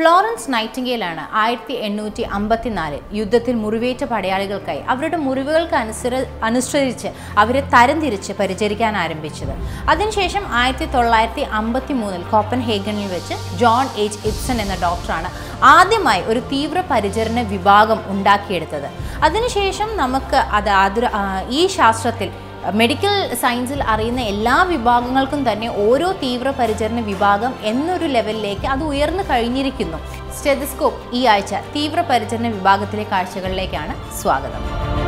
Florence നൈറ്റിംഗേലാണ് ആയിരത്തി എണ്ണൂറ്റി അമ്പത്തിനാലിൽ യുദ്ധത്തിൽ മുറിവേറ്റ പടയാളികൾക്കായി അവരുടെ മുറിവുകൾക്ക് അനുസര അനുസരിച്ച് അവരെ തരംതിരിച്ച് പരിചരിക്കാൻ ആരംഭിച്ചത് അതിനുശേഷം ആയിരത്തി തൊള്ളായിരത്തി അമ്പത്തി മൂന്നിൽ കോപ്പൻ ഹേഗണിൽ വെച്ച് ജോൺ എച്ച് ഇബ്സൺ എന്ന ഡോക്ടറാണ് ആദ്യമായി ഒരു തീവ്ര പരിചരണ വിഭാഗം ഉണ്ടാക്കിയെടുത്തത് അതിനുശേഷം നമുക്ക് അത് ആതുര ആ, ഈ ശാസ്ത്രത്തിൽ മെഡിക്കൽ സയൻസിൽ അറിയുന്ന എല്ലാ വിഭാഗങ്ങൾക്കും തന്നെ ഓരോ തീവ്ര പരിചരണ വിഭാഗം എന്നൊരു ലെവലിലേക്ക് അത് ഉയർന്നു കഴിഞ്ഞിരിക്കുന്നു സ്റ്റെതസ്കോപ്പ് ഈ ആഴ്ച തീവ്ര പരിചരണ വിഭാഗത്തിലെ കാഴ്ചകളിലേക്കാണ് സ്വാഗതം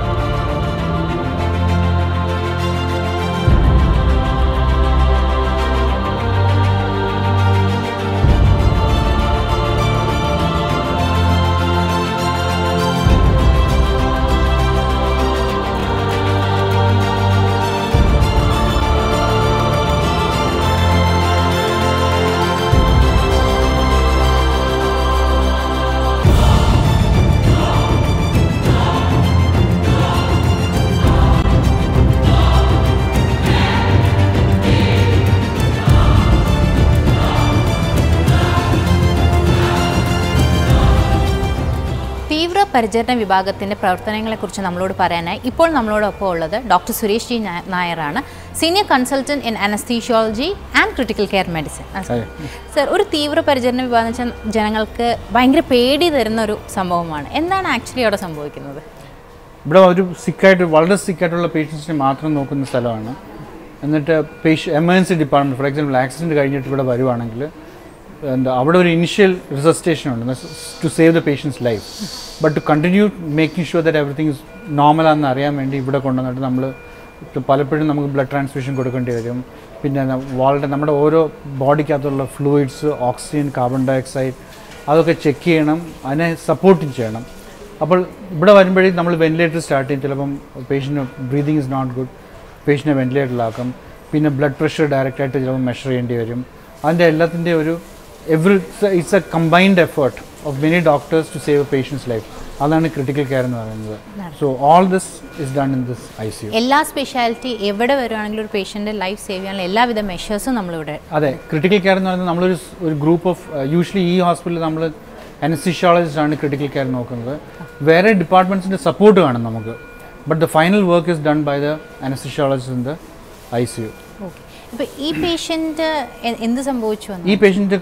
തീവ്ര പരിചരണ വിഭാഗത്തിൻ്റെ പ്രവർത്തനങ്ങളെക്കുറിച്ച് നമ്മളോട് പറയാനായി ഇപ്പോൾ നമ്മളോടൊപ്പം ഉള്ളത് ഡോക്ടർ സുരേഷ് ജി നാ- നായരാണ് senior consultant in anaesthesiology and critical care medicine sir ഒരു തീവ്ര പരിചരണ വിഭാഗം എന്ന് വെച്ചാൽ ജനങ്ങൾക്ക് ഭയങ്കര പേടി തരുന്ന ഒരു സംഭവമാണ് എന്താണ് ആക്ച്വലി അവിടെ സംഭവിക്കുന്നത് ഇവിടെ ഒരു സിക്കായിട്ട് വളരെ സിക്കായിട്ടുള്ള പേഷ്യൻസിനെ മാത്രം നോക്കുന്ന സ്ഥലമാണ് എന്നിട്ട് പേഷ്യ emergency department for example accident കഴിഞ്ഞിട്ട് ഇവിടെ വരുവാണെങ്കിൽ എന്താ അവിടെ ഒരു ഇനിഷ്യൽ റിസസ്റ്റേഷൻ ഉണ്ട് to save the patient's life but to continue making sure that everything is നോർമലാണെന്ന് അറിയാൻ വേണ്ടി ഇവിടെ കൊണ്ടുവന്നിട്ട് നമ്മൾ പലപ്പോഴും നമുക്ക് ബ്ലഡ് ട്രാൻസ്ഫ്യൂഷൻ കൊടുക്കേണ്ടി വരും പിന്നെ ന- വളരെ നമ്മുടെ ഓരോ ബോഡിക്കകത്തുള്ള ഫ്ലൂയിഡ്സ് ഓക്സിജൻ കാർബൺ ഡയോക്സൈഡ് അതൊക്കെ ചെക്ക് ചെയ്യണം അതിനെ സപ്പോർട്ടും ചെയ്യണം അപ്പോൾ ഇവിടെ വരുമ്പോഴേക്കും നമ്മൾ വെന്റിലേറ്റർ സ്റ്റാർട്ട് ചെയ്യും ചിലപ്പം patient breathing is not good പേഷ്യൻറ്റിനെ വെന്റിലേറ്ററിലാക്കും പിന്നെ ബ്ലഡ് പ്രഷർ ഡയറക്റ്റായിട്ട് ചിലപ്പോൾ മെഷർ ചെയ്യേണ്ടി വരും അതിൻ്റെ എല്ലാത്തിൻ്റെ ഒരു every it's a combined effort of many doctors to save a patient's life അതാണ് ക്രിട്ടിക്കൽ കെയർ എന്ന് പറയുന്നത് so all this is done in this I C U എല്ലാ സ്പെഷ്യാലിറ്റി എവിടെ വരുവാണെങ്കിലും ഒരു പേഷ്യൻ്റെ ലൈഫ് സേവ് ചെയ്യാനുള്ള എല്ലാവിധ മെഷേഴ്സും നമ്മളിവിടെ അതെ ക്രിട്ടിക്കൽ കെയർ എന്ന് പറയുന്നത് നമ്മളൊരു സ്- ഒരു ഗ്രൂപ്പ് ഓഫ് യൂഷ്വലി ഈ ഹോസ്പിറ്റലിൽ നമ്മൾ അനസ്തിഷ്യോളജിസ്റ്റ് ആണ് ക്രിട്ടിക്കൽ കെയർ നോക്കുന്നത് വേറെ ഡിപ്പാർട്ട്മെൻറ്റ്സിൻ്റെ സപ്പോർട്ട് കാണും നമുക്ക് but the final work is done by the anaesthesiologist in the I C U okay ഇപ്പോൾ ഈ പേഷ്യൻ്റ് എന്ത് സംഭവിച്ചു വന്നു ഈ പേഷ്യൻറ്റ്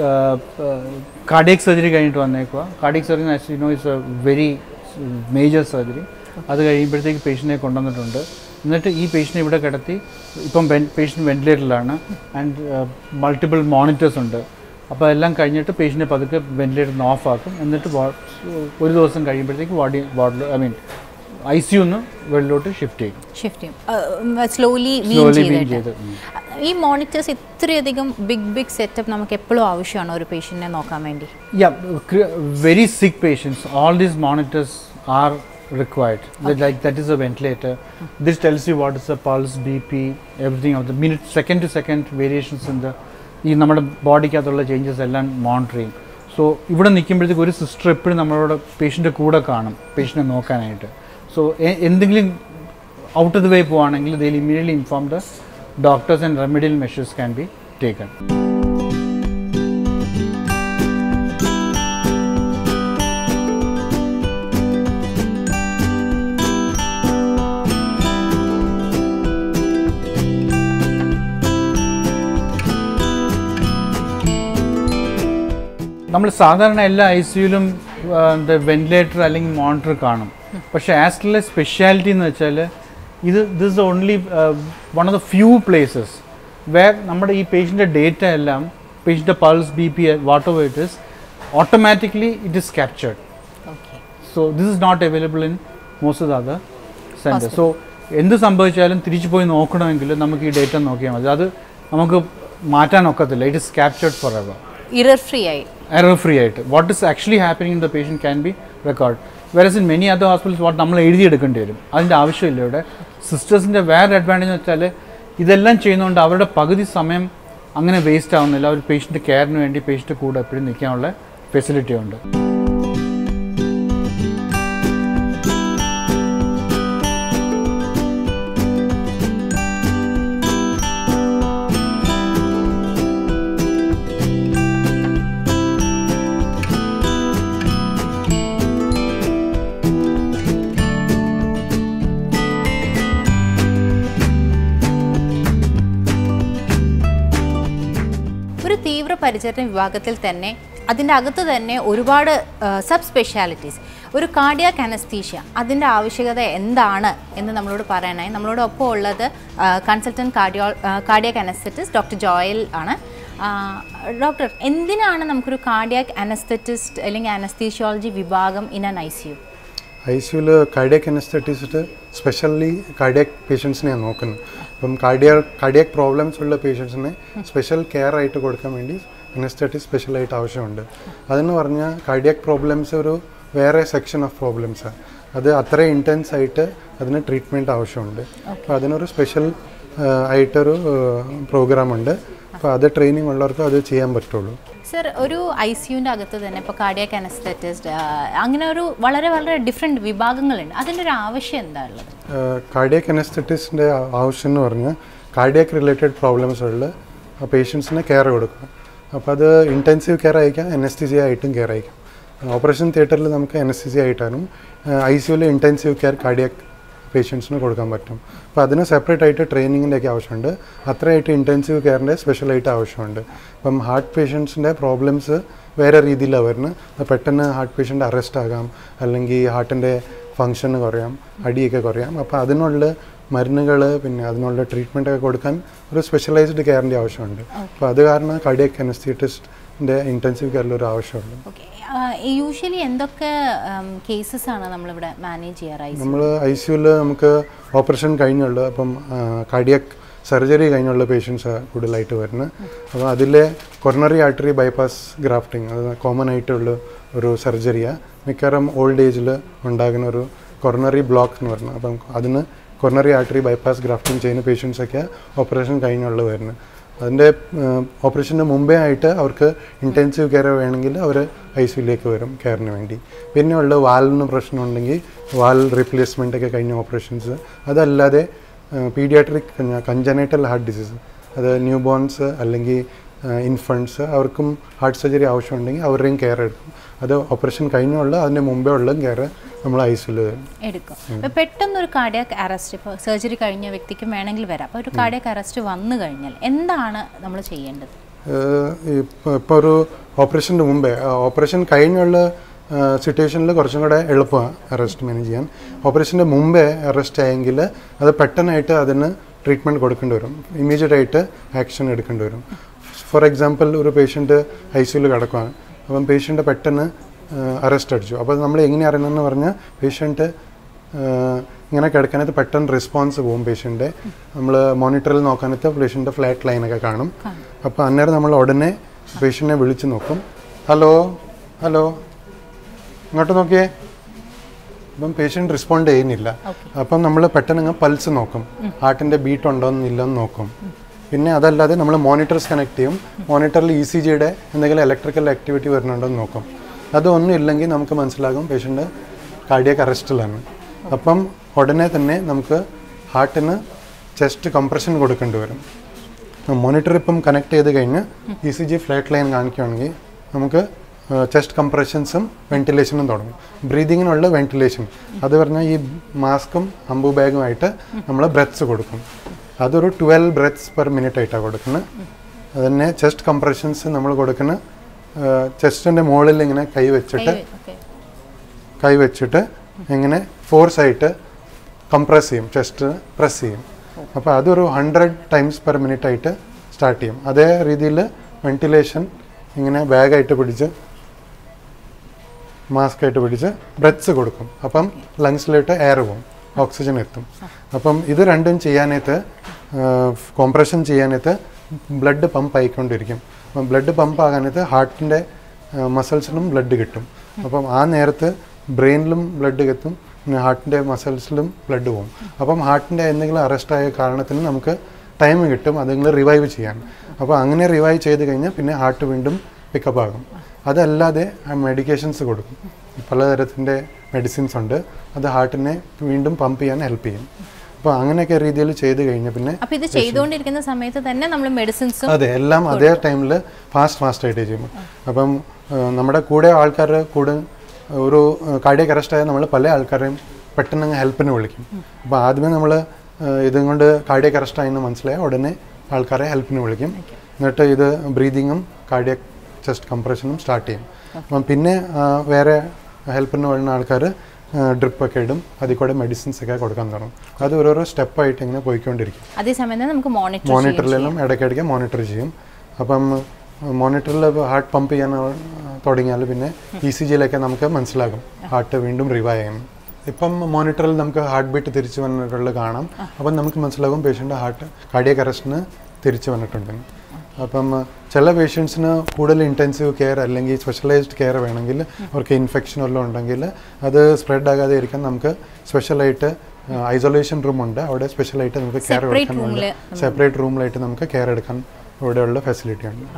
കാർഡിയക് സർജറി കഴിഞ്ഞിട്ട് വന്നേക്കുക cardiac surgery actually no is a very major surgery അത് കഴിയുമ്പോഴത്തേക്ക് പേഷ്യൻറ്റിനെ കൊണ്ടുവന്നിട്ടുണ്ട് എന്നിട്ട് ഈ പേഷ്യൻറ്റിനെ ഇവിടെ കിടത്തി ഇപ്പം പേഷ്യൻ്റ് വെന്റിലേറ്ററിലാണ് ആൻഡ് മൾട്ടിപ്പിൾ മോണിറ്റേഴ്സ് ഉണ്ട് അപ്പോൾ എല്ലാം കഴിഞ്ഞിട്ട് പേഷ്യൻറ്റിനെ പതുക്കെ വെന്റിലേറ്ററിൽ നിന്ന് ഓഫ് ആക്കും എന്നിട്ട് വാ- ഒരു ദിവസം കഴിയുമ്പോഴത്തേക്ക് വാർഡി വാർഡിൽ ഐ മീൻ ഐ സി യുന്ന് വെള്ളിലോട്ട് ഷിഫ്റ്റ് ചെയ്യും ഷിഫ്റ്റ് ചെയ്യും സ്ലോലി വീൻ Slowly wean ചെയ്തിട്ട് ചെയ്ത്, ഉം. ഈ മോണിറ്റേഴ്സ് ഇത്രയധികം ബിഗ് ബിഗ് സെറ്റപ്പ് നമുക്ക് എപ്പോഴും ആവശ്യമാണ് ഒരു പേഷ്യൻറ്റിനെ നോക്കാൻ വേണ്ടി Yeah, cr- very sick patients, all these monitors are required. That- Like that is a ventilator. This tells you what is the pulse, BP, everything of the minute, second to second variations in the ഈ നമ്മുടെ ബോഡിക്കകത്തുള്ള changes എല്ലാം monitor ചെയ്യും so ഇവിടെ നിൽക്കുമ്പോഴത്തേക്ക് ഒരു sister എപ്പോഴും നമ്മളോട് പേഷ്യൻ്റെ കൂടെ കാണും പേഷ്യനെ നോക്കാനായിട്ട് സോ എന്തെങ്കിലും ഔട്ട് ഓഫ് ദ വേ പോവുകയാണെങ്കിൽ they immediately inform the doctors and remedial measures can be taken നമ്മൾ സാധാരണ എല്ലാ ഐ സിയിലും എന്താ വെന്റിലേറ്റർ അല്ലെങ്കിൽ മോണിറ്റർ കാണും പക്ഷേ ആസ്ട്രലെ സ്പെഷ്യാലിറ്റി എന്ന് വെച്ചാൽ ഇത് this only one of the few places where നമ്മുടെ ഈ പേഷ്യൻ്റെ ഡേറ്റ എല്ലാം പേഷ്യൻ്റെ pulse B P what over it is automatically it is captured okay so this is not available in most of the other centre സോ എന്ത് സംഭവിച്ചാലും തിരിച്ചു പോയി നോക്കണമെങ്കിൽ നമുക്ക് ഈ ഡേറ്റ നോക്കിയാൽ മതി അത് നമുക്ക് മാറ്റാൻ ഒക്കത്തില്ല it is captured forever error free ആയി എറർ ഫ്രീ ആയിട്ട് what is actually happening in the patient can be record whereas in many other hospitals what നമ്മൾ എഴുതിയെടുക്കേണ്ടി വരും അതിൻ്റെ ആവശ്യമില്ല ഇവിടെ സിസ്റ്റേഴ്സിൻ്റെ വേറെ അഡ്വാൻറ്റേജ് എന്ന് വെച്ചാൽ ഇതെല്ലാം ചെയ്യുന്നതുകൊണ്ട് അവരുടെ പകുതി സമയം അങ്ങനെ വേസ്റ്റ് ആവുന്നില്ല ഒരു പേഷ്യൻ്റ് കെയറിന് വേണ്ടി പേഷ്യൻ്റ് കൂടെ എപ്പോഴും നിൽക്കാനുള്ള ഫെസിലിറ്റി ഉണ്ട് തീരപരിചരണ വിഭാഗത്തിൽ തന്നെ അതിൻ്റെ അകത്ത് തന്നെ ഒരുപാട് സബ് സ്പെഷ്യാലിറ്റീസ് ഒരു കാർഡിയാക് അനസ്തീഷ്യ അതിൻ്റെ ആവശ്യകത എന്താണ് എന്ന് നമ്മളോട് പറയാനായി നമ്മളോടൊപ്പം ഉള്ളത് consultant cardio cardiac anaesthetist doctor Joel ആണ് ആ, ഡോക്ടർ എന്തിനാണ് നമുക്കൊരു കാർഡിയാക് അനസ്തറ്റിസ്റ്റ് അല്ലെങ്കിൽ അനസ്തീഷ്യോളജി വിഭാഗം in an I C U I സിയുൽ കാർഡിയക് അനസ്തറ്റിസ്റ്റ് സ്പെഷ്യലി കാർഡിയക് പേഷ്യൻസിനെയാണ് നോക്കുന്നത് അപ്പം കാർഡിയ കാർഡിയക് പ്രോബ്ലംസ് ഉള്ള പേഷ്യൻസിനെ സ്പെഷ്യൽ കെയർ ആയിട്ട് കൊടുക്കാൻ വേണ്ടി അനസ്തറ്റിക് സ്പെഷ്യലായിട്ട് ആവശ്യമുണ്ട് അതെന്ന് പറഞ്ഞാൽ കാർഡിയക് പ്രോബ്ലംസ് ഒരു വേറെ സെക്ഷൻ ഓഫ് പ്രോബ്ലംസാണ് അത് അത്ര ഇൻറ്റൻസ് ആയിട്ട് അതിന് ട്രീറ്റ്മെൻറ്റ് ആവശ്യമുണ്ട് അപ്പോൾ അതിനൊരു സ്പെഷ്യൽ ആയിട്ടൊരു പ്രോഗ്രാം ഉണ്ട് അപ്പോൾ അത് ട്രെയിനിങ് ഉള്ളവർക്ക് അത് ചെയ്യാൻ പറ്റുള്ളൂ സർ ഒരു ഐ സിയുൻ്റെ അകത്ത് തന്നെ ഇപ്പോൾ കാർഡിയാക് അനസ്തറ്റിസ്റ്റ് അങ്ങനെ ഒരു വളരെ വളരെ ഡിഫറെൻറ്റ് വിഭാഗങ്ങളുണ്ട് അതിൻ്റെ ഒരു ആവശ്യം എന്താ ഉള്ളത് കാർഡിയക് അനസ്തറ്റിസ്റ്റിൻ്റെ ആവശ്യം എന്ന് പറഞ്ഞാൽ കാർഡിയക് റിലേറ്റഡ് പ്രോബ്ലംസ് ഉള്ള പേഷ്യൻസിന് കെയർ കൊടുക്കുക അപ്പോൾ അത് ഇൻറ്റൻസീവ് കെയർ അയക്കാം അനസ്തീസിയ ആയിട്ടും കെയർ അയക്കാം ഓപ്പറേഷൻ തിയേറ്ററിൽ നമുക്ക് അനസ്തീസിയ ആയിട്ടാണ് ഐ സിയുവിൽ ഇൻറ്റൻസീവ് കെയർ കാർഡിയക് പേഷ്യൻസിന് കൊടുക്കാൻ പറ്റും അപ്പോൾ അതിന് സെപ്പറേറ്റ് ആയിട്ട് ട്രെയിനിങ്ങിൻ്റെ ഒക്കെ ആവശ്യമുണ്ട് അത്രയായിട്ട് ഇൻറ്റൻസീവ് കെയറിൻ്റെ സ്പെഷ്യലായിട്ട് ആവശ്യമുണ്ട് അപ്പം ഹാർട്ട് പേഷ്യൻസിൻ്റെ പ്രോബ്ലംസ് വേറെ രീതിയിലാണ് വരുന്നത് അത് പെട്ടെന്ന് ഹാർട്ട് പേഷ്യൻ്റ് അറസ്റ്റ് ആകാം അല്ലെങ്കിൽ ഹാർട്ടിൻ്റെ ഫങ്ഷൻ കുറയാം അടിയൊക്കെ കുറയാം അപ്പോൾ അതിനുള്ള മരുന്നുകൾ പിന്നെ അതിനുള്ള ട്രീറ്റ്മെൻ്റ് ഒക്കെ കൊടുക്കാൻ ഒരു സ്പെഷ്യലൈസ്ഡ് കെയറിൻ്റെ ആവശ്യമുണ്ട് അപ്പോൾ അത് കാരണം കാർഡിയക് അനസ്തീറ്റിസ്റ്റിൻ്റെ ഇൻറ്റൻസീവ് കെയറിൽ ഒരു ആവശ്യമുണ്ട് ഓക്കെ യൂഷ്വലി എന്തൊക്കെ കേസസ് ആണ് നമ്മളിവിടെ മാനേജ് ചെയ്യാറ് നമ്മൾ ഐ സിയുയിൽ നമുക്ക് ഓപ്പറേഷൻ കഴിഞ്ഞുള്ള അപ്പം കാർഡിയക് സർജറി കഴിഞ്ഞുള്ള പേഷ്യൻസ് കൂടുതലായിട്ട് വരുന്നത് അപ്പോൾ അതിലെ കൊറണറി ആർട്ടറി ബൈപ്പാസ് ഗ്രാഫ്റ്റിംഗ് അത് കോമൺ ആയിട്ടുള്ള ഒരു സർജറിയാണ് മിക്കവാറും ഓൾഡ് ഏജിൽ ഉണ്ടാകുന്ന ഒരു കൊറണറി ബ്ലോക്ക് എന്ന് പറയുന്നത് അപ്പം അതിന് കൊറണറി ആർട്ടറി ബൈപ്പാസ് ഗ്രാഫ്റ്റിംഗ് ചെയ്യുന്ന പേഷ്യൻസൊക്കെ ഓപ്പറേഷൻ കഴിഞ്ഞുള്ള വരുന്നത് അതിൻ്റെ ഓപ്പറേഷന് മുമ്പേ ആയിട്ട് അവർക്ക് ഇൻറ്റൻസീവ് കെയർ വേണമെങ്കിൽ അവർ ഐ സിയിലേക്ക് വരും കെയറിന് വേണ്ടി പിന്നെ ഉള്ള വാലിന് പ്രശ്നം ഉണ്ടെങ്കിൽ വാൽ റീപ്ലേസ്മെൻ്റ് ഒക്കെ കഴിഞ്ഞ ഓപ്പറേഷൻസ് അതല്ലാതെ പീഡിയാട്രിക് കഞ്ചനൈറ്റൽ ഹാർട്ട് ഡിസീസ് അത് ന്യൂ ബോൺസ് അല്ലെങ്കിൽ ഇൻഫൻസ് അവർക്കും ഹാർട്ട് സർജറി ആവശ്യമുണ്ടെങ്കിൽ അവരുടെയും കെയർ എടുക്കും അത് ഓപ്പറേഷൻ കഴിഞ്ഞുള്ള അതിൻ്റെ മുമ്പേ ഉള്ള കെയർ നമ്മൾ ഐ സിയിൽ തരും എടുക്കും അപ്പോൾ പെട്ടെന്ന് ഒരു കാർഡിയാക് അറസ്റ്റ് ഇപ്പോൾ സർജറി കഴിഞ്ഞ വ്യക്തിക്ക് വേണമെങ്കിൽ വരാം അപ്പോൾ ഒരു കാർഡിയാക് അറസ്റ്റ് വന്നു കഴിഞ്ഞാൽ എന്താണ് നമ്മൾ ചെയ്യേണ്ടത് ഇപ്പോൾ ഒരു ഓപ്പറേഷൻ്റെ മുമ്പേ ഓപ്പറേഷൻ കഴിഞ്ഞുള്ള സിറ്റുവേഷനിൽ കുറച്ചും കൂടെ എളുപ്പമാണ് അറസ്റ്റ് മാനേജ് ചെയ്യാൻ ഓപ്പറേഷൻ്റെ മുമ്പേ അറസ്റ്റ് ആയെങ്കിൽ അത് പെട്ടെന്നായിട്ട് അതിന് ട്രീറ്റ്മെൻറ്റ് കൊടുക്കേണ്ടി വരും ഇമ്മീഡിയറ്റ് ആയിട്ട് ആക്ഷൻ എടുക്കേണ്ടി വരും ഫോർ എക്സാമ്പിൾ ഒരു പേഷ്യൻറ്റ് ഐ സിയിൽ കിടക്കുകയാണ് അപ്പം പേഷ്യൻ്റ് പെട്ടെന്ന് അറസ്റ്റ് അടിച്ചു അപ്പോൾ നമ്മൾ എങ്ങനെ അറിയണമെന്ന് പറഞ്ഞാൽ പേഷ്യൻറ്റ് ഇങ്ങനെ കിടക്കാനത്ത് പെട്ടെന്ന് റെസ്പോൺസ് പോകും പേഷ്യൻ്റെ നമ്മൾ മോണിറ്ററിൽ നോക്കാനത്ത് പേഷ്യൻ്റെ ഫ്ലാറ്റ് ലൈനൊക്കെ കാണും അപ്പോൾ അന്നേരം നമ്മൾ ഉടനെ പേഷ്യൻറ്റിനെ വിളിച്ച് നോക്കും ഹലോ ഹലോ ഇങ്ങോട്ട് നോക്കിയേ അപ്പം പേഷ്യൻ്റ് റെസ്പോണ്ട് ചെയ്യുന്നില്ല അപ്പം നമ്മൾ പെട്ടെന്ന് അങ്ങ് പൾസ് നോക്കും ഹാർട്ടിൻ്റെ ബീറ്റ് ഉണ്ടോ എന്നില്ലെന്ന് നോക്കും പിന്നെ അതല്ലാതെ നമ്മൾ മോണിറ്റർസ് കണക്ട് ചെയ്യും മോണിറ്ററിൽ ഇ സി ജിയുടെ എന്തെങ്കിലും ഇലക്ട്രിക്കൽ ആക്ടിവിറ്റി വരുന്നുണ്ടോ എന്ന് നോക്കും അതൊന്നും ഇല്ലെങ്കിൽ നമുക്ക് മനസ്സിലാകും പേഷ്യൻ്റ് കാർഡിയക് അറസ്റ്റിലാണ് അപ്പം ഉടനെ തന്നെ നമുക്ക് ഹാർട്ടിന് ചെസ്റ്റ് കംപ്രഷൻ കൊടുക്കേണ്ടി വരും മോണിറ്റർ ഇപ്പം കണക്ട് ചെയ്ത് കഴിഞ്ഞ് E C G flat line കാണിക്കുകയാണെങ്കിൽ നമുക്ക് ചെസ്റ്റ് കംപ്രഷൻസും വെന്റിലേഷനും തുടങ്ങും ബ്രീതിങ്ങിനുള്ള വെന്റിലേഷൻ അത് പറഞ്ഞാൽ ഈ മാസ്കും അമ്പു ബാഗുമായിട്ട് നമ്മൾ ബ്രെത്ത്സ് കൊടുക്കും അതൊരു ട്വൽവ് ബ്രെത്ത്സ് പെർ മിനിറ്റ് ആയിട്ടാണ് കൊടുക്കുന്നത് അതന്നെ ചെസ്റ്റ് കംപ്രഷൻസ് നമ്മൾ കൊടുക്കുന്ന ചെസ്റ്റിൻ്റെ മുകളിൽ ഇങ്ങനെ കൈ വെച്ചിട്ട് ഓക്കെ കൈ വെച്ചിട്ട് ഇങ്ങനെ ഫോഴ്സ് ആയിട്ട് കംപ്രസ് ചെയ്യും ചെസ്റ്റ് പ്രസ് ചെയ്യും അപ്പോൾ അതൊരു ഹൺഡ്രഡ് ടൈംസ് പെർ മിനിറ്റ് ആയിട്ട് സ്റ്റാർട്ട് ചെയ്യും അതേ രീതിയിൽ വെന്റിലേഷൻ ഇങ്ങനെ ബാഗായിട്ട് പിടിച്ച് മാസ്ക് ആയിട്ട് പിടിച്ച് ബ്രെത്ത്സ് കൊടുക്കും അപ്പം ലങ്സിലോട്ട് എയർ പോകും ഓക്സിജൻ എത്തും അപ്പം ഇത് രണ്ടും ചെയ്യാനായിട്ട് കോംപ്രഷൻ ചെയ്യാനായിട്ട് ബ്ലഡ് പമ്പ് ആയിക്കൊണ്ടിരിക്കും അപ്പം ബ്ലഡ് പമ്പ് ആകാനായിട്ട് ഹാർട്ടിൻ്റെ മസിൽസിനും ബ്ലഡ് കിട്ടും അപ്പം ആ നേരത്ത് ബ്രെയിനിലും ബ്ലഡ് എത്തും പിന്നെ ഹാർട്ടിൻ്റെ മസിൽസിലും ബ്ലഡ് പോകും അപ്പം ഹാർട്ടിൻ്റെ എന്തെങ്കിലും അറസ്റ്റായ കാരണത്തിന് നമുക്ക് ടൈം കിട്ടും അതെങ്കിലും റിവൈവ് ചെയ്യാൻ അപ്പോൾ അങ്ങനെ റിവൈവ് ചെയ്ത് കഴിഞ്ഞാൽ പിന്നെ ഹാർട്ട് വീണ്ടും പിക്കപ്പ് ആകും അതല്ലാതെ മെഡിക്കേഷൻസ് കൊടുക്കും പലതരത്തിൻ്റെ മെഡിസിൻസ് ഉണ്ട് അത് ഹാർട്ടിനെ വീണ്ടും പമ്പ് ചെയ്യാൻ ഹെൽപ്പ് ചെയ്യും അപ്പോൾ അങ്ങനെയൊക്കെ രീതിയിൽ ചെയ്ത് കഴിഞ്ഞാൽ പിന്നെ അപ്പോൾ ഇത് ചെയ്തുകൊണ്ടിരിക്കുന്ന സമയത്ത് തന്നെ നമ്മൾ മെഡിസിൻസും അതെ എല്ലാം അതേ ടൈമിൽ ഫാസ്റ്റ് ഫാസ്റ്റ് ആയിട്ട് ചെയ്യും അപ്പം ആ, നമ്മുടെ കൂടെ ആൾക്കാർ കൂടെ ഒരു കാർഡിയക് അറസ്റ്റ് ആയ നമ്മൾ പല ആൾക്കാരെയും പെട്ടെന്ന് അങ്ങ് ഹെൽപ്പിന് വിളിക്കും അപ്പോൾ ആദ്യമേ നമ്മൾ ഇതും കൊണ്ട് കാർഡിയക് അറസ്റ്റ് ആയെന്ന് മനസ്സിലായ ഉടനെ ആൾക്കാരെ ഹെൽപ്പിന് വിളിക്കും എന്നിട്ട് ഇത് ബ്രീതിങ്ങും കാർഡിയക് ചെസ്റ്റ് കംപ്രഷനും സ്റ്റാർട്ട് ചെയ്യും അപ്പം പിന്നെ ആ, വേറെ ഹെൽപ്പിന് വരുന്ന ആൾക്കാർ ഡ്രിപ്പൊക്കെ ഇടും അതിൽ കൂടെ മെഡിസിൻസ് ഒക്കെ കൊടുക്കാൻ തുടങ്ങും അത് ഓരോരോ സ്റ്റെപ്പായിട്ട് ഇങ്ങനെ പോയിക്കൊണ്ടിരിക്കും അതേസമയം തന്നെ നമുക്ക് മോണിറ്റർ മോണിറ്ററിലെല്ലാം ഇടയ്ക്കിടയ്ക്ക് മോണിറ്റർ ചെയ്യും അപ്പം മോണിറ്ററിൽ ഹാർട്ട് പമ്പ് ചെയ്യാൻ തുടങ്ങിയാൽ പിന്നെ ഇ സി ജിയിലൊക്കെ നമുക്ക് മനസ്സിലാകും ഹാർട്ട് വീണ്ടും റിവൈവ് ചെയ്യണം ഇപ്പം മോണിറ്ററിൽ നമുക്ക് ഹാർട്ട് ബീറ്റ് തിരിച്ചു വന്നിട്ടുള്ളത് കാണാം അപ്പം നമുക്ക് മനസ്സിലാകും പേഷ്യൻ്റെ ഹാർട്ട് കാർഡിയക് അറസ്റ്റിന് തിരിച്ചു വന്നിട്ടുണ്ടെന്ന് അപ്പം ചില പേഷ്യൻസിന് കൂടുതൽ ഇൻറ്റൻസീവ് കെയർ അല്ലെങ്കിൽ സ്പെഷ്യലൈസ്ഡ് കെയർ വേണമെങ്കിൽ അവർക്ക് ഇൻഫെക്ഷൻ വല്ലതും ഉണ്ടെങ്കിൽ അത് സ്പ്രെഡ് ആകാതെ ഇരിക്കാൻ നമുക്ക് സ്പെഷ്യലായിട്ട് ഐസൊലേഷൻ റൂം ഉണ്ട് അവിടെ സ്പെഷ്യലായിട്ട് നമുക്ക് കെയർ Separate എടുക്കാനുള്ള room ല് സെപ്പറേറ്റ് റൂമിലായിട്ട് നമുക്ക് കെയർ എടുക്കാൻ ഇവിടെയുള്ള ഫെസിലിറ്റി ഉണ്ട്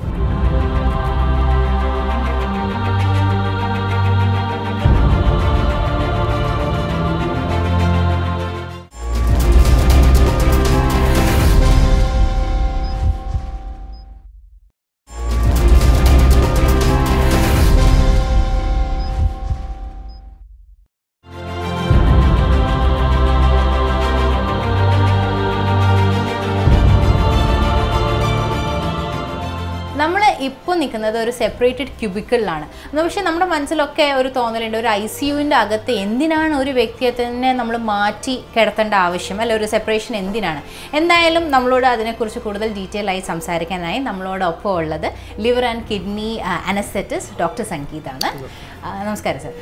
നമ്മൾ ഇപ്പോൾ നിൽക്കുന്നത് ഒരു സെപ്പറേറ്റഡ് ക്യൂബിക്കിളിലാണ് പക്ഷേ നമ്മുടെ മനസ്സിലൊക്കെ ഒരു തോന്നലുണ്ട് ഒരു ഐ സി യുവിൻ്റെ അകത്ത് എന്തിനാണ് ഒരു വ്യക്തിയെ തന്നെ നമ്മൾ മാറ്റി കിടത്തേണ്ട ആവശ്യം അല്ല ഒരു സെപ്പറേഷൻ എന്തിനാണ് എന്തായാലും നമ്മളോട് അതിനെക്കുറിച്ച് കൂടുതൽ ഡീറ്റെയിൽ ആയി സംസാരിക്കാനായി നമ്മളോടൊപ്പം ഉള്ളത് liver and kidney anaesthetist doctor സംഗീതാണ് ആ, നമസ്കാരം സർ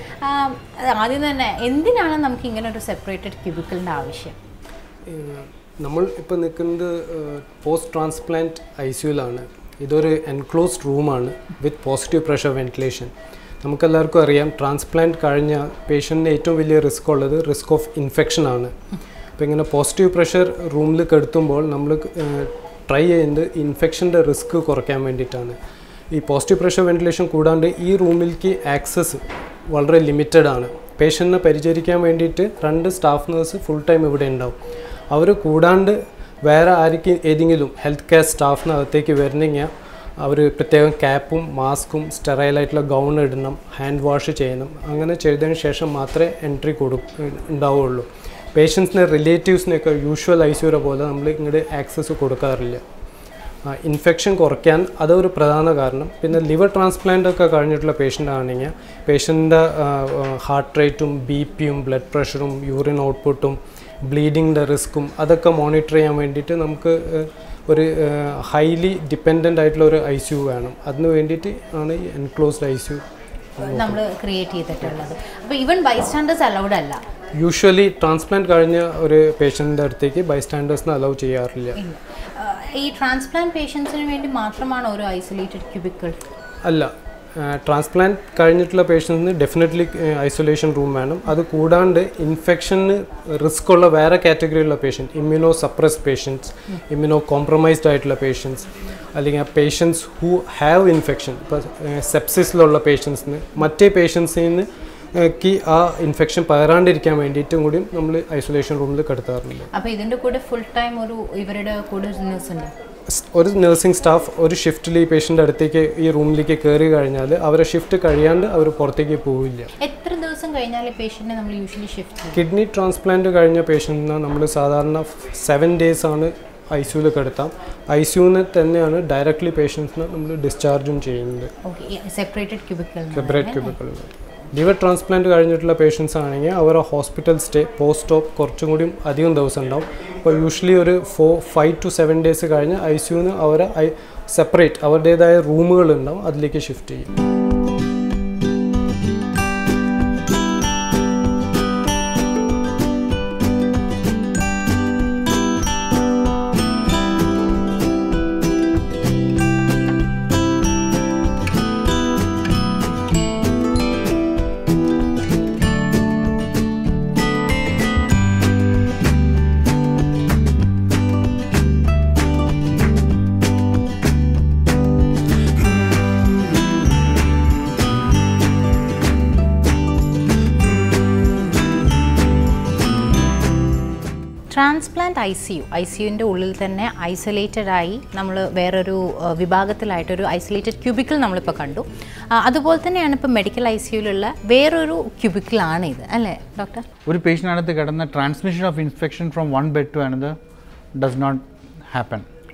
ആദ്യം തന്നെ എന്തിനാണ് നമുക്ക് ഇങ്ങനെ ഒരു സെപ്പറേറ്റഡ് ക്യൂബിക്കിളിൻ്റെ ആവശ്യം ഏഹ് നമ്മൾ ഇപ്പോൾ നിൽക്കുന്നത് പോസ്റ്റ് ട്രാൻസ്പ്ലാന്റ് ഐ സിയുലാണ് ഇതൊരു എൻക്ലോസ്ഡ് റൂമാണ് വിത്ത് പോസിറ്റീവ് പ്രഷർ വെന്റിലേഷൻ നമുക്കെല്ലാവർക്കും അറിയാം ട്രാൻസ്പ്ലാന്റ് കഴിഞ്ഞ പേഷ്യൻറ്റിന് ഏറ്റവും വലിയ റിസ്ക് ഉള്ളത് റിസ്ക് ഓഫ് ഇൻഫെക്ഷൻ ആണ് അപ്പോൾ ഇങ്ങനെ പോസിറ്റീവ് പ്രഷർ റൂമിൽ കെടുത്തുമ്പോൾ നമ്മൾ ട്രൈ ചെയ്യുന്നത് ഇൻഫെക്ഷൻ്റെ റിസ്ക് കുറയ്ക്കാൻ വേണ്ടിയിട്ടാണ് ഈ പോസിറ്റീവ് പ്രഷർ വെന്റിലേഷൻ കൂടാണ്ട് ഈ റൂമിലേക്ക് ആക്സസ് വളരെ ലിമിറ്റഡ് ആണ് പേഷ്യൻറ്റിനെ പരിചരിക്കാൻ വേണ്ടിയിട്ട് രണ്ട് സ്റ്റാഫ് നേഴ്സ് ഫുൾ ടൈം ഇവിടെ ഉണ്ടാവും അവർ കൂടാണ്ട് വേറെ ആർക്കും ഏതെങ്കിലും ഹെൽത്ത് കെയർ സ്റ്റാഫിനകത്തേക്ക് വരണമെങ്കിൽ അവർ പ്രത്യേകം ക്യാപ്പും മാസ്കും സ്റ്റെറൈലായിട്ടുള്ള ഗൗൺ ഇടണം ഹാൻഡ് വാഷ് ചെയ്യണം അങ്ങനെ ചെയ്തതിന് ശേഷം മാത്രമേ എൻട്രി കൊടു ഉണ്ടാവുകയുള്ളൂ പേഷ്യൻസിന് റിലേറ്റീവ്സിനെയൊക്കെ യൂഷ്വൽ ഐസിയുടെ പോലെ നമ്മൾ ഇങ്ങോട്ട് ആക്സസ് കൊടുക്കാറില്ല ഇൻഫെക്ഷൻ കുറയ്ക്കാൻ അതൊരു പ്രധാന കാരണം പിന്നെ ലിവർ ട്രാൻസ്പ്ലാന്റ് ഒക്കെ കഴിഞ്ഞിട്ടുള്ള പേഷ്യൻ്റ് ആണെങ്കിൽ പേഷ്യൻ്റെ ഹാർട്ട് റേറ്റും ബി പിയും ബ്ലഡ് പ്രഷറും യൂറിൻ ഔട്ട്പുട്ടും ബ്ലീഡിങ്ങിൻ്റെ റിസ്ക്കും അതൊക്കെ മോണിറ്റർ ചെയ്യാൻ വേണ്ടിയിട്ട് നമുക്ക് ഏഹ്, ഒരു ഹൈലി ഡിപ്പെൻഡൻ്റ് ആയിട്ടുള്ള ഒരു ഐ സി യു വേണം അതിന് വേണ്ടിയിട്ട് ആണ് ഈ എൻക്ലോസ്ഡ് ഐ സി യു നമ്മൾ ക്രിയേറ്റ് ചെയ്തിട്ടുള്ളത് അപ്പോൾ ഈവൻ ബൈസ്റ്റാൻഡേഴ്സ് അലൗഡ് അല്ല യൂഷ്വലി ട്രാൻസ്പ്ലാന്റ് കഴിഞ്ഞ ഒരു പേഷ്യൻ്റെ അടുത്തേക്ക് ബൈസ്റ്റാൻഡേഴ്സിന് അലൗ ചെയ്യാറില്ല ഇല്ല ആഹ് ഈ ട്രാൻസ്പ്ലാന്റ് പേഷ്യൻസിന് വേണ്ടി മാത്രമാണ് ഒരു ഐസൊലേറ്റഡ് ക്യൂബിക്കിൾ അല്ല ട്രാൻസ്പ്ലാന്റ് കഴിഞ്ഞിട്ടുള്ള പേഷ്യൻസിന് ഡെഫിനറ്റ്ലി ഐസൊലേഷൻ റൂം വേണം അത് കൂടാണ്ട് ഇൻഫെക്ഷന് റിസ്ക് ഉള്ള വേറെ കാറ്റഗറിയുള്ള patient immuno suppress patients immuno compromised ആയിട്ടുള്ള പേഷ്യൻസ് അല്ലെങ്കിൽ പേഷ്യൻസ് ഹൂ ഹാവ് ഇൻഫെക്ഷൻ ഇപ്പോൾ സെപ്സിസിലുള്ള പേഷ്യൻസിന് മറ്റേ പേഷ്യൻസിന് ക്ക് ആ ഇൻഫെക്ഷൻ പകരാണ്ടിരിക്കാൻ വേണ്ടിയിട്ടും കൂടിയും നമ്മൾ ഐസൊലേഷൻ റൂമിൽ കിടത്താറുണ്ട് അപ്പോൾ ഇതിൻ്റെ കൂടെ ഫുൾ ടൈം ഒരു ഇവരുടെ കൂടെ ഒരു nurse ഉണ്ട് സ് ഒരു നഴ്സിംഗ് സ്റ്റാഫ് ഒരു ഷിഫ്റ്റിൽ ഈ പേഷ്യൻ്റെ അടുത്തേക്ക് ഈ റൂമിലേക്ക് കയറി കഴിഞ്ഞാൽ അവരെ ഷിഫ്റ്റ് കഴിയാണ്ട് അവർ പുറത്തേക്ക് പോവില്ല എത്ര ദിവസം കഴിഞ്ഞാൽ പേഷ്യൻറ്റിനെ നമ്മൾ യൂഷ്വലി ഷിഫ്റ്റ് ചെയ്യും കിഡ്നി ട്രാൻസ്പ്ലാന്റ് കഴിഞ്ഞ പേഷ്യൻറ്റിന് നമ്മൾ സാധാരണ സെവൻ ഡേയ്സ് ആണ് ഐ സിയുവിൽ കിടത്താം ഐ സിയുവിന് തന്നെയാണ് ഡയറക്റ്റ്ലി പേഷ്യൻസിനെ നമ്മൾ ഡിസ്ചാർജും ചെയ്യുന്നത് ഓക്കെ സെപ്പറേറ്റഡ് ക്യൂബിക്കിൾ സെപ്പറേറ്റ് ക്യൂബിക്കളിൽ ലിവർ ട്രാൻസ്പ്ലാന്റ് കഴിഞ്ഞിട്ടുള്ള പേഷ്യൻസ് ആണെങ്കിൽ അവരുടെ ഹോസ്പിറ്റൽ സ്റ്റേ പോസ്റ്റ് ഓപ്പ് കുറച്ചും കൂടി അധികം ദിവസം ഉണ്ടാവും അപ്പോൾ യൂഷ്വലി ഒരു four five to seven days കഴിഞ്ഞ് ഐ സിയുന്ന് അവരെ ഐ സെപ്പറേറ്റ് അവരുടേതായ റൂമുകൾ ഉണ്ടാവും അതിലേക്ക് ഷിഫ്റ്റ് ചെയ്യും transplant I C U I C യുവിൻ്റെ ഉള്ളിൽ തന്നെ ഐസൊലേറ്റഡ് ആയി നമ്മൾ വേറൊരു ആ, വിഭാഗത്തിലായിട്ടൊരു ഐസൊലേറ്റഡ് ക്യൂബിക്കിൾ നമ്മളിപ്പോൾ കണ്ടു ആ, അതുപോലെ തന്നെയാണ് ഇപ്പോൾ മെഡിക്കൽ ഐ സി യുവിലുള്ള വേറൊരു ക്യൂബിക്കിളാണ് ഇത് അല്ലേ ഡോക്ടർ ഒരു പേഷ്യൻ്റിനകത്ത് കിടന്ന transmission of infection from one bed to another does not happen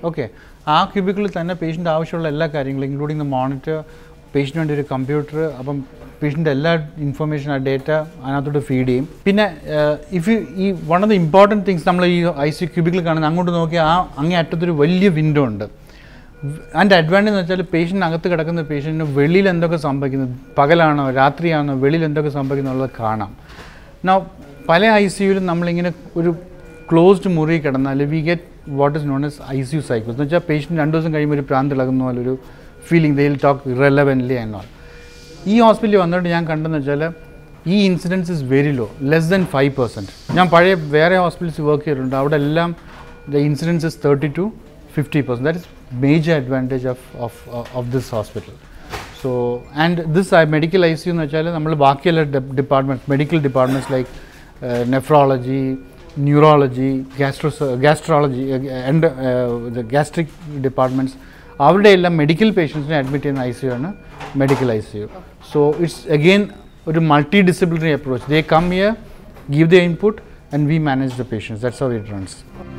okay ആ ക്യൂബിക്കിളിൽ തന്നെ പേഷ്യൻ്റ് ആവശ്യമുള്ള എല്ലാ കാര്യങ്ങളും ഇൻക്ലൂഡിങ് ദ മോണിറ്റർ പേഷ്യൻ്റ് വേണ്ടി ഒരു കമ്പ്യൂട്ടർ അപ്പം പേഷ്യൻ്റെ എല്ലാ ഇൻഫർമേഷൻ ആ ഡേറ്റ അതിനകത്തോട്ട് ഫീഡ് ചെയ്യും പിന്നെ ഇഫ് യു ഈ one of the important things നമ്മൾ ഈ ഐ സി ക്യൂബിക്കിൽ കാണുന്നത് അങ്ങോട്ട് നോക്കിയാൽ ആ അങ്ങേ അറ്റത്തൊരു വലിയ വിൻഡോ ഉണ്ട് അതിൻ്റെ അഡ്വാൻറ്റേജ് എന്ന് വെച്ചാൽ പേഷ്യൻ്റ് അകത്ത് കിടക്കുന്ന പേഷ്യൻറ്റിന് വെളിയിൽ എന്തൊക്കെ സംഭവിക്കുന്നു പകലാണോ രാത്രിയാണോ വെളിയിൽ എന്തൊക്കെ സംഭവിക്കുന്നു എന്നുള്ളത് കാണാം നോ പല ഐ സിയുലും നമ്മളിങ്ങനെ ഒരു ക്ലോസ്ഡ് മുറി കിടന്നാൽ we get what is non S I C U cycles എന്ന് വെച്ചാൽ പേഷ്യൻ്റ് രണ്ട് ദിവസം കഴിയുമ്പോൾ ഒരു പ്രാന്ത് ഇളകുന്ന പോലെ ഒരു feeling they will talk irrelevantly and all ഈ ഹോസ്പിറ്റലിൽ വന്നിട്ട് ഞാൻ കണ്ടെന്ന് വെച്ചാൽ ഈ incidence is very low less than five percent ഞാൻ പഴയ വേറെ ഹോസ്പിറ്റൽസ് വർക്ക് ചെയ്തിട്ടുണ്ട് അവിടെ എല്ലാം the incidence is thirty to fifty percent that is major advantage of of of this hospital so and this medical I C എന്ന് വെച്ചാൽ നമ്മൾ ബാക്കിയുള്ള department medical departments like nephrology neurology gastro gastrology and gastric departments അവരുടെ എല്ലാം medical പേഷ്യൻസിനെ admit ചെയ്യുന്ന I C ആണ് medical I C U so it's again ഒരു multi disciplinary approach they come here give the input and we manage the patients that's how it runs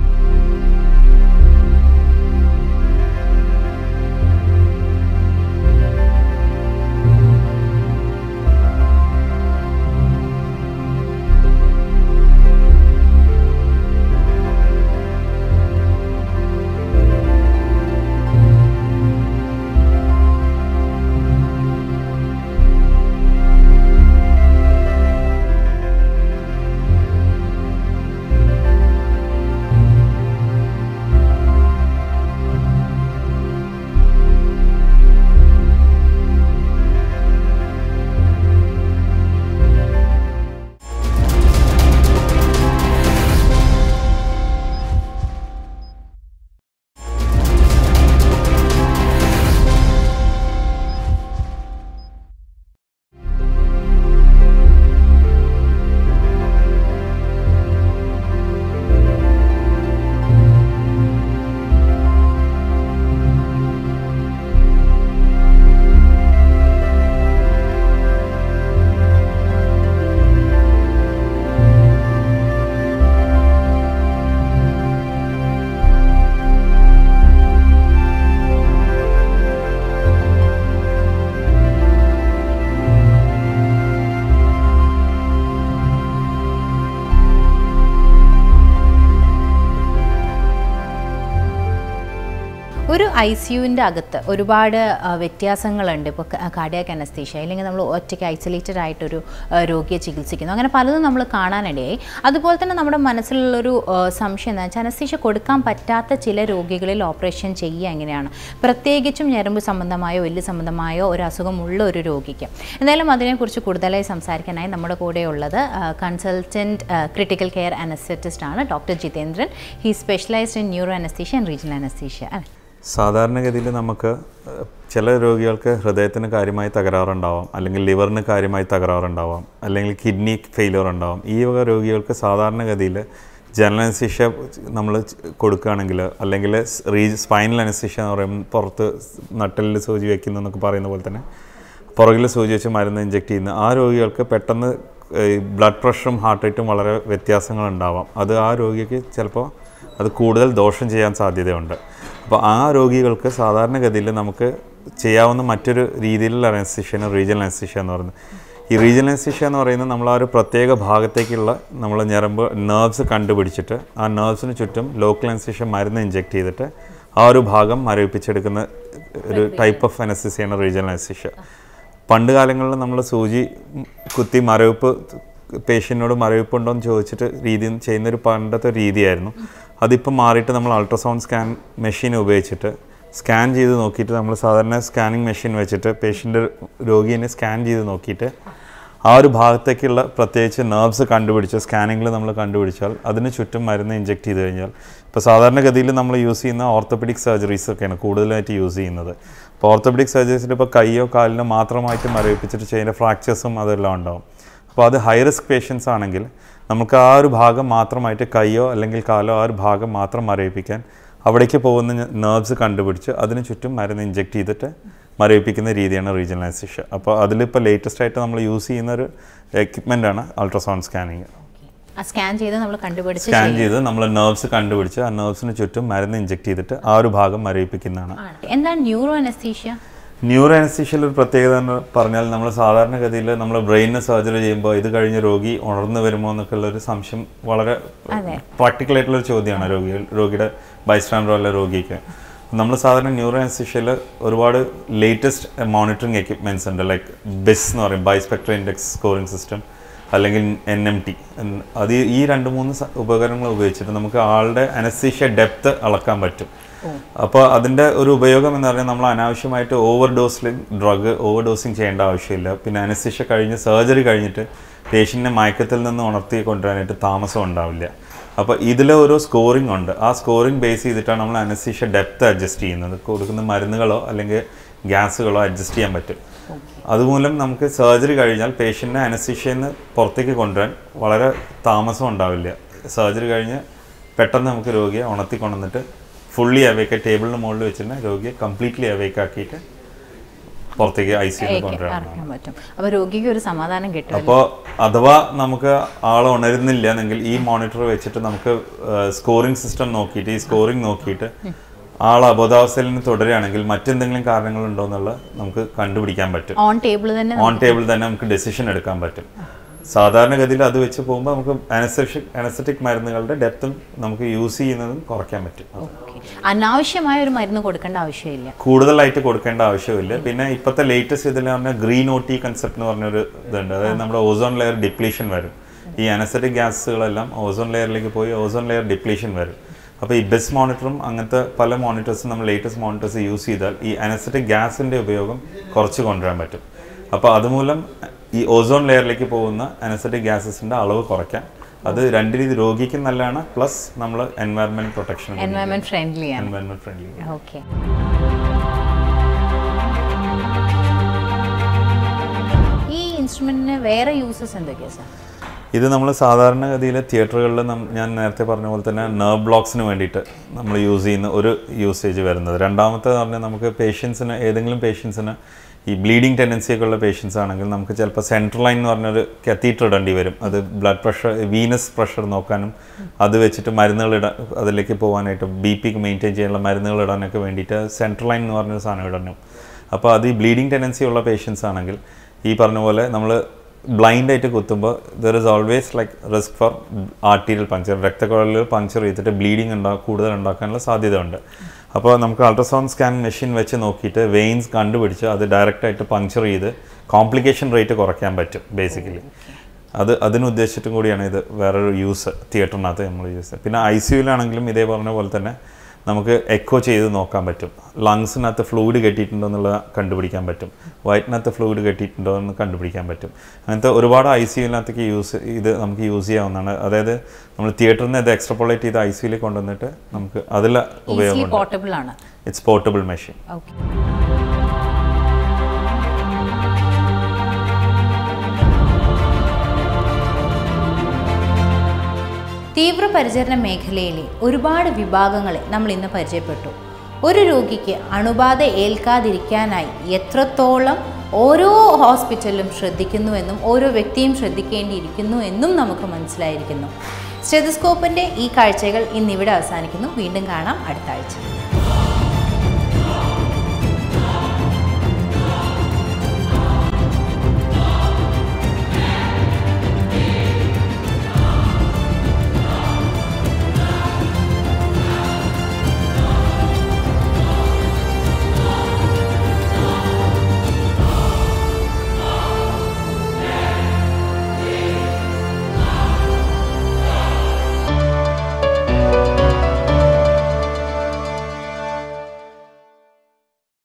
ഒരു I C യുവിൻ്റെ അകത്ത് ഒരുപാട് ആ, വ്യത്യാസങ്ങളുണ്ട് ഇപ്പോൾ കാർഡിയാക് അനസ്തീഷ്യ അല്ലെങ്കിൽ നമ്മൾ ഒറ്റയ്ക്ക് ഐസൊലേറ്റഡ് ആയിട്ടൊരു ആ, രോഗിയെ ചികിത്സിക്കുന്നു അങ്ങനെ പലതും നമ്മൾ കാണാനിടയായി അതുപോലെ തന്നെ നമ്മുടെ മനസ്സിലുള്ളൊരു ആ, സംശയം എന്താ വെച്ചാൽ അനസ്തീഷ്യ കൊടുക്കാൻ പറ്റാത്ത ചില രോഗികളിൽ ഓപ്പറേഷൻ ചെയ്യുക എങ്ങനെയാണ് പ്രത്യേകിച്ചും ഞരമ്പ് സംബന്ധമായോ എല്ല് സംബന്ധമായോ ഒരു അസുഖമുള്ള ഒരു രോഗിക്ക് എന്തായാലും അതിനെക്കുറിച്ച് കൂടുതലായി സംസാരിക്കാനായി നമ്മുടെ കൂടെയുള്ളത് കൺസൾട്ടൻറ്റ് ക്രിട്ടിക്കൽ കെയർ അനസ്തറ്റിസ്റ്റ് ആണ് doctor Jithendran he specialised in neuro anaesthesia and regional anaesthesia അല്ലേ സാധാരണഗതിയിൽ നമുക്ക് ഏഹ്, ചില രോഗികൾക്ക് ഹൃദയത്തിന് കാര്യമായി തകരാറുണ്ടാവാം അല്ലെങ്കിൽ ലിവറിന് കാര്യമായി തകരാറുണ്ടാവാം അല്ലെങ്കിൽ കിഡ്നി ഫെയിലിയർ ഉണ്ടാവാം ഈ വക രോഗികൾക്ക് സാധാരണഗതിയിൽ ജനറൽ അനസ്തീഷ്യ നമ്മൾ കൊടുക്കുകയാണെങ്കിൽ അല്ലെങ്കിൽ റീ സ്പൈനൽ അനസ്തീഷ്യ എന്ന് പറയുമ്പോൾ പുറത്ത് നട്ടലിൽ സൂചി വയ്ക്കുന്നു എന്നൊക്കെ പറയുന്ന പോലെ തന്നെ പുറകിൽ സൂചി വെച്ച് മരുന്ന് ഇഞ്ചെക്ട് ചെയ്യുന്ന ആ രോഗികൾക്ക് പെട്ടെന്ന് ബ്ലഡ് പ്രഷറും ഹാർട്ട് റേറ്റും വളരെ വ്യത്യാസങ്ങളുണ്ടാവാം അത് ആ രോഗിക്ക് ചിലപ്പോൾ അത് കൂടുതൽ ദോഷം ചെയ്യാൻ സാധ്യതയുണ്ട് അപ്പോൾ ആ രോഗികൾക്ക് സാധാരണഗതിയിൽ നമുക്ക് ചെയ്യാവുന്ന മറ്റൊരു രീതിയിലുള്ള അനസ്തീഷ്യയാണ് റീജിയണൽ അനസ്തീഷ്യ എന്ന് പറയുന്നത് ഈ റീജിയണൽ അനസ്തീഷ്യ എന്ന് പറയുന്നത് നമ്മൾ ആ ഒരു പ്രത്യേക ഭാഗത്തേക്കുള്ള നമ്മൾ ഞരമ്പ് നെർവ്സ് കണ്ടുപിടിച്ചിട്ട് ആ നെർവ്സിന് ചുറ്റും ലോക്കൽ അനസ്തീഷ്യ മരുന്ന് ഇഞ്ചെക്ട് ചെയ്തിട്ട് ആ ഒരു ഭാഗം മരവിപ്പിച്ചെടുക്കുന്ന ഒരു ടൈപ്പ് ഓഫ് അനസ്തീഷ്യയാണ് റീജിയണൽ അനസ്തീഷ്യ പണ്ട് കാലങ്ങളിൽ നമ്മൾ സൂചി കുത്തി മരവിപ്പ് പേഷ്യൻറ്റിനോട് മരവിപ്പുണ്ടോ എന്ന് ചോദിച്ചിട്ട് രീതി ചെയ്യുന്നൊരു പണ്ടത്തെ ഒരു രീതിയായിരുന്നു അതിപ്പോൾ മാറിയിട്ട് നമ്മൾ അൾട്രാസൗണ്ട് സ്കാൻ മെഷീൻ ഉപയോഗിച്ചിട്ട് സ്കാൻ ചെയ്ത് നോക്കിയിട്ട് നമ്മൾ സാധാരണ സ്കാനിങ് മെഷീൻ വെച്ചിട്ട് പേഷ്യൻ്റ് രോഗീനെ സ്കാൻ ചെയ്ത് നോക്കിയിട്ട് ആ ഒരു ഭാഗത്തേക്കുള്ള പ്രത്യേകിച്ച് നെർവ്സ് കണ്ടുപിടിച്ച് സ്കാനിങ്ങിൽ നമ്മൾ കണ്ടുപിടിച്ചാൽ അതിന് ചുറ്റും മരുന്ന് ഇഞ്ചെക്ട് ചെയ്ത് കഴിഞ്ഞാൽ ഇപ്പോൾ സാധാരണഗതിയിൽ നമ്മൾ യൂസ് ചെയ്യുന്ന ഓർത്തോപെഡിക് സർജറീസ് ഒക്കെയാണ് കൂടുതലായിട്ട് യൂസ് ചെയ്യുന്നത് അപ്പോൾ ഓർത്തോപെഡിക് സർജറീസിൽ ഇപ്പോൾ കൈയോ കാലിനോ മാത്രമായിട്ട് മരവിപ്പിച്ചിട്ട് ചെയ്യുന്ന ഫ്രാക്ചേഴ്സും അതെല്ലാം ഉണ്ടാവും അപ്പോൾ അത് ഹൈ റിസ്ക് പേഷ്യൻസ് ആണെങ്കിൽ നമുക്ക് ആ ഒരു ഭാഗം മാത്രമായിട്ട് കൈയോ അല്ലെങ്കിൽ കാലോ ആ ഒരു ഭാഗം മാത്രം മരവിപ്പിക്കാൻ അവിടേക്ക് പോകുന്ന നെർവ്സ് കണ്ടുപിടിച്ച് അതിന് ചുറ്റും മരുന്ന് ഇഞ്ചെക്ട് ചെയ്തിട്ട് മരവിപ്പിക്കുന്ന രീതിയാണ് റീജിയണൽ അനസ്തീഷ്യ അപ്പോൾ അതിലിപ്പോൾ ലേറ്റസ്റ്റ് ആയിട്ട് നമ്മൾ യൂസ് ചെയ്യുന്ന ഒരു എക്യുപ്മെൻ്റ് ആണ് അൾട്രാസൗണ്ട് സ്കാനിങ് ആ സ്കാൻ ചെയ്ത് നമ്മൾ കണ്ടുപിടിച്ച് സ്കാൻ ചെയ്ത് നമ്മൾ നെർവ്സ് കണ്ടുപിടിച്ച് ആ നെർവ്സിന് ചുറ്റും മരുന്ന് ഇഞ്ചെക്ട് ചെയ്തിട്ട് ആ ഒരു ഭാഗം മരവിപ്പിക്കുന്നതാണ് ആണ്. എന്താണ് ന്യൂറോ അനസ്തീഷ്യ ന്യൂറോ അനസ്തീഷ്യയിൽ ഒരു പ്രത്യേകത എന്ന് പറഞ്ഞാൽ നമ്മൾ സാധാരണഗതിയിൽ നമ്മൾ ബ്രെയിനിന് സർജറി ചെയ്യുമ്പോൾ ഇത് കഴിഞ്ഞ് രോഗി ഉണർന്നു വരുമോ എന്നൊക്കെ ഉള്ള ഒരു സംശയം വളരെ അതെ. പ്രാക്ടിക്കൽ ആയിട്ടുള്ള ഒരു ചോദ്യമാണ് രോഗികൾ രോഗിയുടെ ബൈസ്റ്റാൻഡറോ അല്ല രോഗിക്ക് നമ്മൾ സാധാരണ ന്യൂറോ അനസ്തീഷ്യയിൽ ഒരുപാട് ലേറ്റസ്റ്റ് മോണിറ്ററിങ് എക്യുപ്മെൻറ്റ്സ് ഉണ്ട് ലൈക്ക് ബെസ് എന്ന് പറയും ബൈസ്പെക്ട്ര ഇൻഡെക്സ് സ്കോറിംഗ് സിസ്റ്റം അല്ലെങ്കിൽ എൻ എം ടി അത് ഈ രണ്ട് മൂന്ന് സ- ഉപകരണങ്ങൾ ഉപയോഗിച്ചിട്ട് നമുക്ക് ആളുടെ അനസ്തീഷ്യ ഡെപ്ത് അളക്കാൻ പറ്റും അപ്പോൾ അതിൻ്റെ ഒരു ഉപയോഗം എന്ന് പറഞ്ഞാൽ നമ്മൾ അനാവശ്യമായിട്ട് ഓവർ ഡോസിൽ ഡ്രഗ് ഓവർ ഡോസിങ് ചെയ്യേണ്ട ആവശ്യമില്ല പിന്നെ അനസ്തീഷ്യ കഴിഞ്ഞ് സർജറി കഴിഞ്ഞിട്ട് പേഷ്യൻറ്റിനെ മയക്കത്തിൽ നിന്ന് ഉണർത്തി കൊണ്ടുവരാനായിട്ട് താമസം ഉണ്ടാവില്ല അപ്പോൾ ഇതിൽ ഒരു സ്കോറിംഗ് ഉണ്ട് ആ സ്കോറിംഗ് ബേസ് ചെയ്തിട്ടാണ് നമ്മൾ അനസ്തീഷ്യ ഡെപ്ത് അഡ്ജസ്റ്റ് ചെയ്യുന്നത് കൊടുക്കുന്ന മരുന്നുകളോ അല്ലെങ്കിൽ ഗ്യാസുകളോ അഡ്ജസ്റ്റ് ചെയ്യാൻ പറ്റും അതുമൂലം നമുക്ക് സർജറി കഴിഞ്ഞാൽ പേഷ്യൻറ്റിനെ അനസ്തീഷ്യയിൽ നിന്ന് പുറത്തേക്ക് കൊണ്ടുവരാൻ വളരെ താമസം ഉണ്ടാവില്ല സർജറി കഴിഞ്ഞ് പെട്ടെന്ന് നമുക്ക് രോഗിയെ ഉണർത്തി കൊണ്ടുവന്നിട്ട് ഫുള്ളി അവേക്ക് ടേബിളിന് മുകളിൽ വെച്ചിട്ട് രോഗിയെ കംപ്ലീറ്റ്ലി അവേക്ക് ആക്കിയിട്ട് പുറത്തേക്ക് ഐ സിയിൽ കൊണ്ടുവരാം അറിയാൻ പറ്റും അപ്പൊ രോഗിക്ക് ഒരു സമാധാനം കിട്ടും അപ്പോൾ അഥവാ നമുക്ക് ആൾ ഉണരുന്നില്ല എന്നെങ്കിൽ ഈ മോണിറ്റർ വെച്ചിട്ട് നമുക്ക് സ്കോറിംഗ് സിസ്റ്റം നോക്കിയിട്ട് ഈ സ്കോറിംഗ് നോക്കിയിട്ട് ആൾ അബോധാവസ്ഥയിൽ നിന്ന് തുടരുകയാണെങ്കിൽ മറ്റെന്തെങ്കിലും കാരണങ്ങളുണ്ടോ എന്നുള്ളത് നമുക്ക് കണ്ടുപിടിക്കാൻ പറ്റും ഓൺ ടേബിൾ തന്നെ ഓൺ ടേബിൾ തന്നെ നമുക്ക് ഡെസിഷൻ എടുക്കാൻ പറ്റും സാധാരണഗതിയിൽ അത് വെച്ച് പോകുമ്പോൾ നമുക്ക് അനസ്തറ്റിക് അനസ്തറ്റിക് മരുന്നുകളുടെ ഡെപ്തും നമുക്ക് യൂസ് ചെയ്യുന്നതും കുറയ്ക്കാൻ പറ്റും ഓക്കെ അനാവശ്യമായ ഒരു മരുന്ന് കൊടുക്കേണ്ട ആവശ്യമില്ല കൂടുതലായിട്ട് കൊടുക്കേണ്ട ആവശ്യമില്ല പിന്നെ ഇപ്പോഴത്തെ ലേറ്റസ്റ്റ് ഇതിൽ പറഞ്ഞ ഗ്രീൻ ഒ ടി കൺസെപ്റ്റ് എന്ന് പറഞ്ഞൊരു ഇതുണ്ട് അതായത് നമ്മുടെ ഓസോൺ ലെയർ ഡിപ്ലീഷൻ വരും ഈ അനസ്തറ്റിക് ഗ്യാസുകളെല്ലാം ഓസോൺ ലെയറിലേക്ക് പോയി ഓസോൺ ലെയർ ഡിപ്ലീഷൻ വരും അപ്പോൾ ഈ ബെസ് മോണിറ്ററും അങ്ങനത്തെ പല മോണിറ്റേഴ്സും നമ്മൾ ലേറ്റസ്റ്റ് മോണിറ്റേഴ്സ് യൂസ് ചെയ്താൽ ഈ അനസ്തറ്റിക് ഗ്യാസിൻ്റെ ഉപയോഗം കുറച്ച് കൊണ്ടുവരാൻ പറ്റും അപ്പോൾ അതുമൂലം ഈ ഓസോൺ ലെയറിലേക്ക് പോകുന്ന അനസ്തറ്റിക് ഗ്യാസസിൻ്റെ അളവ് കുറയ്ക്കാം അത് രണ്ട് രീതി രോഗിക്കും നല്ലതാണ് പ്ലസ് നമ്മൾ എൻവയറമെൻറ്റ് പ്രൊട്ടക്ഷൻ എൻവയൺമെന്റ് ഫ്രണ്ട്ലി ആണ് എൻവയറമെൻറ്റ് ഫ്രണ്ട്ലി ഓക്കെ ഈ ഇൻസ്ട്രുമെന്റിന് വേറെ യൂസസ് എന്തൊക്കെയാണ് സാർ ഇത് നമ്മൾ സാധാരണഗതിയിൽ തിയേറ്ററുകളിൽ ഞാൻ നേരത്തെ പറഞ്ഞ പോലെ തന്നെ നെർവ് ബ്ലോക്സിന് വേണ്ടിയിട്ട് നമ്മൾ യൂസ് ചെയ്യുന്ന ഒരു യൂസേജ് വരുന്നത് രണ്ടാമത്തെ പറഞ്ഞാൽ നമുക്ക് പേഷ്യൻസിന് ഏതെങ്കിലും പേഷ്യൻസിന് ഈ ബ്ലീഡിങ് ടെൻഡൻസി ഒക്കെ ഉള്ള പേഷ്യൻസ് ആണെങ്കിൽ നമുക്ക് ചിലപ്പോൾ സെൻട്രൽ ലൈൻ എന്ന് പറഞ്ഞൊരു കത്തീറ്റർ ഇടേണ്ടി വരും അത് ബ്ലഡ് പ്രഷർ വീനസ് പ്രഷർ നോക്കാനും അത് വെച്ചിട്ട് മരുന്നുകൾ ഇടാൻ അതിലേക്ക് പോകാനായിട്ട് ബി പിക്ക് മെയിൻറ്റെയിൻ ചെയ്യാനുള്ള മരുന്നുകൾ ഇടാനൊക്കെ വേണ്ടിയിട്ട് സെൻട്രൽ ലൈൻ എന്ന് പറഞ്ഞൊരു സാധനം ഇടണം അപ്പോൾ അത് ഈ ബ്ലീഡിങ് ടെൻഡൻസി ഉള്ള പേഷ്യൻസ് ആണെങ്കിൽ ഈ പറഞ്ഞ പോലെ നമ്മൾ ബ്ലൈൻഡ് ആയിട്ട് കുത്തുമ്പോൾ there is always like risk for arterial puncture രക്തക്കുഴലുകൾ പങ്ക്ചർ ചെയ്തിട്ട് ബ്ലീഡിങ് ഉണ്ടാ കൂടുതൽ ഉണ്ടാക്കാനുള്ള സാധ്യത ഉണ്ട് അപ്പോൾ നമുക്ക് അൾട്രാസൗണ്ട് സ്കാൻ മെഷീൻ വെച്ച് നോക്കിയിട്ട് വെയിൻസ് കണ്ടുപിടിച്ച് അത് ഡയറക്റ്റായിട്ട് പങ്ക്ചർ ചെയ്ത് കോംപ്ലിക്കേഷൻ റേറ്റ് കുറയ്ക്കാൻ പറ്റും ബേസിക്കലി അത് അതിനുദ്ദേശിച്ചിട്ടും കൂടിയാണ് ഇത് വേറൊരു യൂസ് തിയേറ്ററിനകത്ത് നമ്മൾ യൂസ് പിന്നെ ഐ സിയുലാണെങ്കിലും ഇതേ പറഞ്ഞ പോലെ തന്നെ നമുക്ക് എക്കോ ചെയ്ത് നോക്കാൻ പറ്റും ലങ്സിനകത്ത് ഫ്ലൂയിഡ് കെട്ടിയിട്ടുണ്ടോ എന്നുള്ളത് കണ്ടുപിടിക്കാൻ പറ്റും വയറ്റിനകത്ത് ഫ്ലൂയിഡ് കെട്ടിയിട്ടുണ്ടോ എന്ന് കണ്ടുപിടിക്കാൻ പറ്റും അങ്ങനത്തെ ഒരുപാട് ഐ സിയുനകത്തേക്ക് യൂസ് ഇത് നമുക്ക് യൂസ് ചെയ്യാവുന്നതാണ് അതായത് നമ്മൾ തിയേറ്ററിൽ നിന്ന് ഇത് എക്സ്ട്രപ്പോളേറ്റ് ചെയ്ത് ഐ സിയിൽ കൊണ്ടുവന്നിട്ട് നമുക്ക് അതിൽ ഈസിലി ഉപയോഗമുണ്ട് പോർട്ടബിൾ ആണ് ഇറ്റ്സ് പോർട്ടബിൾ മെഷീൻ ഓക്കെ തീവ്രപരിചരണ മേഖലയിലെ ഒരുപാട് വിഭാഗങ്ങളെ നമ്മൾ ഇന്ന് പരിചയപ്പെട്ടു ഒരു രോഗിക്ക് അണുബാധ ഏൽക്കാതിരിക്കാനായി എത്രത്തോളം ഓരോ ഹോസ്പിറ്റലും ശ്രദ്ധിക്കുന്നുവെന്നും ഓരോ വ്യക്തിയും ശ്രദ്ധിക്കേണ്ടിയിരിക്കുന്നു എന്നും നമുക്ക് മനസ്സിലായിരിക്കുന്നു സ്റ്റെതസ്കോപ്പിൻ്റെ ഈ കാഴ്ചകൾ ഇന്നിവിടെ അവസാനിക്കുന്നു വീണ്ടും കാണാം അടുത്ത ആഴ്ച